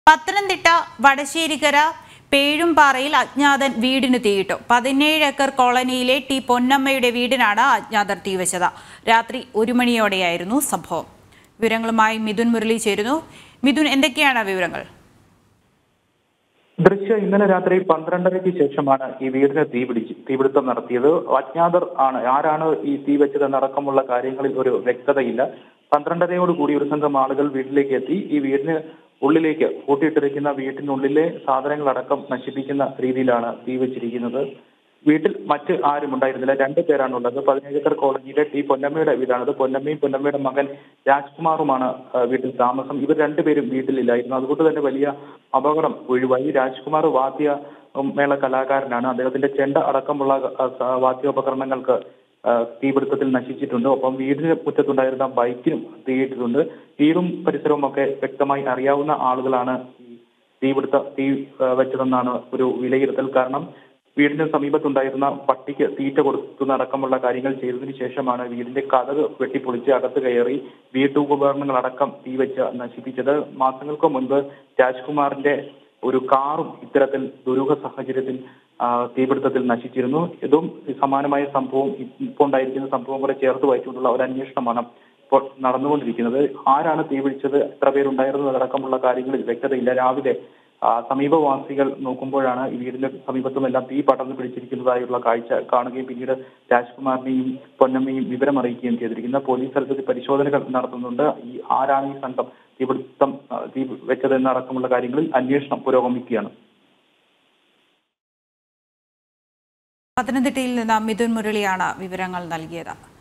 പത്തനംതിട്ട വടശ്ശേരിക്കര പേഴുംപാറയിൽ അജ്ഞാതൻ വീടിന് തീയിട്ടു പതിനേഴ് ഏക്കർ കോളനിയിലെ ടി പൊന്നമ്മയുടെ വീടിനാണ് അജ്ഞാതർ തീവച്ചത് രാത്രി ഒരു മണിയോടെയായിരുന്നു സംഭവം വിവരങ്ങളുമായി മിഥുൻ മുരളി ചേരുന്നു മിഥുൻ എന്തൊക്കെയാണ് വിവരങ്ങൾ ദൃശ്യ ഇന്നലെ രാത്രി പന്ത്രണ്ടരയ്ക്ക് ശേഷമാണ് ഈ വീടിന് തീപിടിച്ച് തീപിടുത്തം നടത്തിയത് അജ്ഞാതർ ആണ് ആരാണ് ഈ തീ വെച്ചതെന്നടക്കമുള്ള കാര്യങ്ങളിൽ ഒരു വ്യക്തതയില്ല പന്ത്രണ്ടരയോട് കൂടി ഒരു സംഘം ആളുകൾ വീട്ടിലേക്ക് എത്തി ഈ വീടിന് ഉള്ളിലേക്ക് പൂട്ടിയിട്ടിരിക്കുന്ന വീട്ടിനുള്ളിലെ സാധനങ്ങളടക്കം നശിപ്പിക്കുന്ന രീതിയിലാണ് തീ വെച്ചിരിക്കുന്നത് വീട്ടിൽ മറ്റ് ആരും ഉണ്ടായിരുന്നില്ല രണ്ടു പേരാണുള്ളത് പതിനേഴേക്കർ കോളനിയിലെ ടി പൊന്നമ്മയുടെ വീടാണത് പൊന്നമ്മയും പൊന്നമ്മയുടെ മകൻ രാജ്കുമാറുമാണ് ആ, വീട്ടിൽ താമസം ഇവർ രണ്ടുപേരും വീട്ടിലില്ലായിരുന്നു അതുകൊണ്ട് തന്നെ വലിയ അപകടം ഒഴിവായി രാജ്കുമാർ വാദ്യ ഉം, മേള കലാകാരനാണ് അദ്ദേഹത്തിന്റെ ചെണ്ട അടക്കമുള്ള ആ, സ- വാദ്യോപകരണങ്ങൾക്ക് ആ, തീപിടുത്തത്തിൽ നശിച്ചിട്ടുണ്ട് ഒപ്പം വീടിന് മുറ്റത്തുണ്ടായിരുന്ന ബൈക്കിനും തീയിട്ടിട്ടുണ്ട് വീടും പരിസരവും ഒക്കെ വ്യക്തമായി അറിയാവുന്ന ആളുകളാണ് ഈ തീപിടുത്ത തീ ആ, വെച്ചതെന്നാണ് ഒരു വിലയിരുത്തൽ കാരണം വീടിന് സമീപത്തുണ്ടായിരുന്ന പട്ടിക്ക് തീറ്റ കൊടുക്കുന്നതടക്കമുള്ള കാര്യങ്ങൾ ചെയ്തതിനു ശേഷമാണ് വീടിന്റെ കഥക് വെട്ടിപ്പൊളിച്ച് അകത്ത് കയറി വീട്ടുപകരണങ്ങളടക്കം തീ വെച്ച് നശിപ്പിച്ചത് മാസങ്ങൾക്ക് മുൻപ് രാജ്കുമാറിന്റെ ഒരു കാറും ഇത്തരത്തിൽ ദുരൂഹ സാഹചര്യത്തിൽ ആ, തീപിടുത്തത്തിൽ നശിച്ചിരുന്നു ഇതും സമാനമായ സംഭവം ഇപ്പോൾ ഉണ്ടായിരിക്കുന്ന സംഭവം കൂടെ ചേർത്ത് വായിച്ചുകൊണ്ടുള്ള ഒരു അന്വേഷണമാണ് ഇപ്പോൾ നടന്നുകൊണ്ടിരിക്കുന്നത് ആരാണ് തീപിടിച്ചത് എത്ര പേരുണ്ടായിരുന്നു അടക്കമുള്ള കാര്യങ്ങളിൽ വ്യക്തതയില്ല രാവിലെ ആ, സമീപവാസികൾ നോക്കുമ്പോഴാണ് ഈ വീടിന്റെ സമീപത്തുമെല്ലാം തീ പടർന്നു പിടിച്ചിരിക്കുന്നതായുള്ള കാഴ്ച കാണുകയും പിന്നീട് രാജ്കുമാറിനെയും പൊന്നമ്മയും വിവരം അറിയിക്കുകയും ചെയ്തിരിക്കുന്നത് പോലീസ് സ്ഥലത്ത് പരിശോധനകൾ നടത്തുന്നുണ്ട് ഈ ആരാണ് ഈ സംഘം തീപിടുത്തം ആ, തീ വെച്ചതെന്നടക്കമുള്ള കാര്യങ്ങളിൽ അന്വേഷണം പുരോഗമിക്കുകയാണ് പത്തനംതിട്ടയിൽ നിന്ന് മിഥുൻ മുരളിയാണ് വിവരങ്ങൾ നൽകിയത്